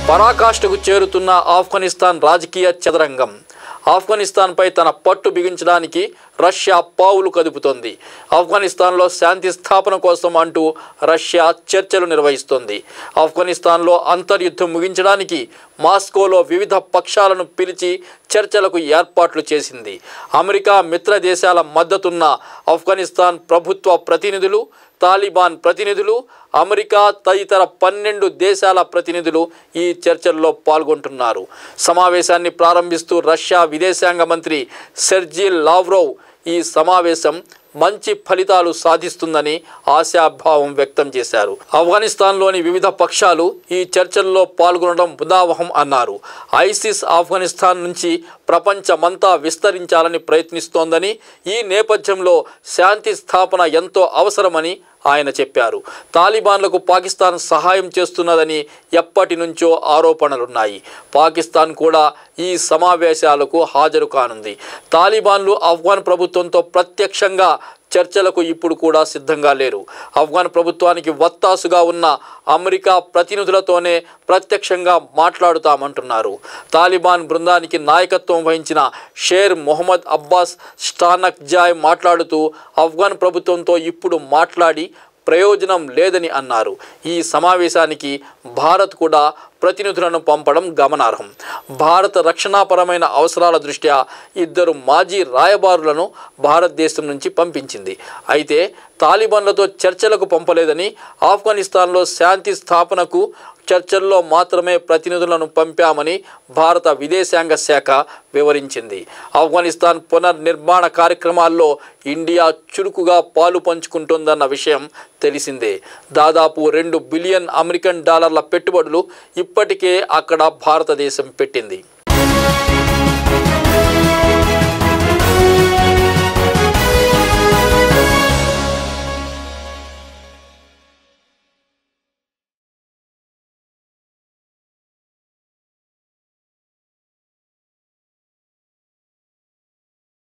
పరాకాష్ఠకు చేరుతున్న ఆఫ్ఘనిస్తాన్ రాజకీయ చదరంగం ఆఫ్ఘనిస్తాన్పై తన పట్టు బిగించడానికి రష్యా పావులు కదుపుతోంది ఆఫ్ఘనిస్తాన్లో శాంతి స్థాపన కోసం అంటూ రష్యా చర్చలు నిర్వహిస్తోంది ఆఫ్ఘనిస్తాన్లో అంతర్యుద్ధం ముగించడానికి మాస్కోలో వివిధ పక్షాలను పిలిచి చర్చలకు ఏర్పాట్లు చేసింది అమెరికా మిత్ర దేశాల మద్దతున్న ఆఫ్ఘనిస్తాన్ ప్రభుత్వ ప్రతినిధులు తాలిబాన్ ప్రతినిధులు అమెరికా తదితర పన్నెండు దేశాల ప్రతినిధులు ఈ చర్చల్లో పాల్గొంటున్నారు సమావేశాన్ని ప్రారంభిస్తూ రష్యా విదేశాంగ మంత్రి సెర్జీ లావ్రోవ్ ఈ సమావేశం మంచి ఫలితాలు సాధిస్తుందని ఆశాభావం వ్యక్తం చేశారు ఆఫ్ఘనిస్తాన్లోని వివిధ పక్షాలు ఈ చర్చల్లో పాల్గొనడం ముదావహం అన్నారు ఐసిస్ ఆఫ్ఘనిస్తాన్ నుంచి ప్రపంచమంతా విస్తరించాలని ప్రయత్నిస్తోందని ఈ నేపథ్యంలో శాంతి స్థాపన ఎంతో అవసరమని ఆయన చెప్పారు తాలిబాన్లకు పాకిస్తాన్ సహాయం చేస్తున్నదని ఎప్పటి నుంచో ఆరోపణలున్నాయి పాకిస్తాన్ కూడా ఈ సమావేశాలకు హాజరు కానుంది తాలిబాన్లు ఆఫ్ఘాన్ ప్రభుత్వంతో ప్రత్యక్షంగా చర్చలకు ఇప్పుడు కూడా సిద్ధంగా లేరు ఆఫ్ఘాన్ ప్రభుత్వానికి వత్తాసుగా ఉన్న అమెరికా ప్రతినిధులతోనే ప్రత్యక్షంగా మాట్లాడుతామంటున్నారు తాలిబాన్ బృందానికి నాయకత్వం వహించిన షేర్ మొహమ్మద్ అబ్బాస్ స్టానక్ జాయ్ మాట్లాడుతూ ఆఫ్ఘాన్ ప్రభుత్వంతో ఇప్పుడు మాట్లాడి ప్రయోజనం లేదని అన్నారు ఈ సమావేశానికి భారత్ కూడా ప్రతినిధులను పంపడం గమనార్హం భారత రక్షణాపరమైన అవసరాల దృష్ట్యా ఇద్దరు మాజీ రాయబారులను భారతదేశం నుంచి పంపించింది అయితే తాలిబాన్లతో చర్చలకు పంపలేదని ఆఫ్ఘనిస్తాన్లో శాంతి స్థాపనకు చర్చల్లో మాత్రమే ప్రతినిధులను పంపామని భారత విదేశాంగ శాఖ వివరించింది ఆఫ్ఘనిస్తాన్ పునర్నిర్మాణ కార్యక్రమాల్లో ఇండియా చురుకుగా పాలు పంచుకుంటోందన్న విషయం తెలిసిందే దాదాపు రెండు బిలియన్ అమెరికన్ డాలర్ల పెట్టుబడులు ఇప్పటికే అక్కడ భారతదేశం పెట్టింది